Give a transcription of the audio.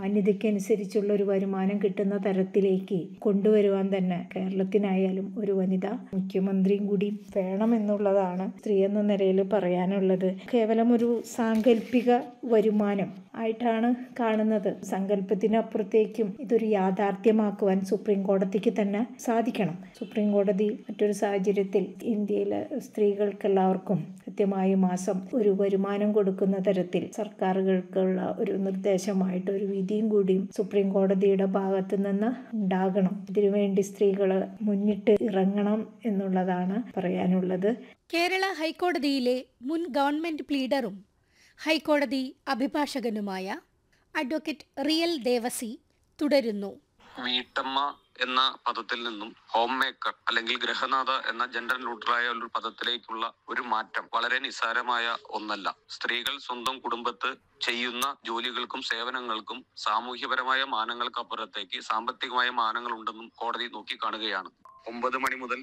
മാന്യതയ്ക്കനുസരിച്ചുള്ള ഒരു വരുമാനം കിട്ടുന്ന തരത്തിലേക്ക് കൊണ്ടുവരുവാൻ തന്നെ കേരളത്തിനായാലും ഒരു വനിത മുഖ്യമന്ത്രിയും കൂടി വേണമെന്നുള്ളതാണ് സ്ത്രീ എന്ന നിലയിൽ പറയാനുള്ളത് കേവലം ഒരു സാങ്കല്പിക വരുമാനം ആയിട്ടാണ് കാണുന്നത് സങ്കല്പത്തിനപ്പുറത്തേക്കും ഇതൊരു യാഥാർത്ഥ്യമാക്കുവാൻ സുപ്രീം കോടതിക്ക് തന്നെ സാധിക്കണം സുപ്രീം കോടതി മറ്റൊരു സാഹചര്യത്തിൽ ഇന്ത്യയിലെ സ്ത്രീകൾക്കെല്ലാവർക്കും കൃത്യമായി മാസം ഒരു വരുമാനം കൊടുക്കുന്ന തരത്തിൽ സർക്കാരുകൾക്കുള്ള ഒരു നിർദ്ദേശമായിട്ട് ഒരു വിധിയും കൂടിയും സുപ്രീം കോടതിയുടെ ഭാഗത്തു നിന്ന് ഉണ്ടാകണം ഇതിനുവേണ്ടി സ്ത്രീകൾ മുന്നിട്ട് ഇറങ്ങണം എന്നുള്ളതാണ് പറയാനുള്ളത് കേരള ഹൈക്കോടതിയിലെ മുൻ ഗവൺമെന്റ് പ്ലീഡറും ഹൈക്കോടതി അഭിഭാഷകനുമായ അഡ്വക്കേറ്റ് റിയൽ ദേവസി തുടരുന്നു വീട്ടമ്മ എന്ന പദത്തിൽ നിന്നും ഹോം മേക്കർ അല്ലെങ്കിൽ ഗൃഹനാഥ എന്ന ജെൻഡർ ന്യൂട്രലായ ഒരു പദത്തിലേക്കുള്ള ഒരു മാറ്റം വളരെ നിസ്സാരമായ ഒന്നല്ല സ്ത്രീകൾ സ്വന്തം കുടുംബത്ത് ചെയ്യുന്ന ജോലികൾക്കും സേവനങ്ങൾക്കും സാമൂഹ്യപരമായ മാനങ്ങൾക്കപ്പുറത്തേക്ക് സാമ്പത്തികമായ മാനങ്ങൾ ഉണ്ടെന്നും കോടതി നോക്കിക്കാണുകയാണ് ഒമ്പത് മണി മുതൽ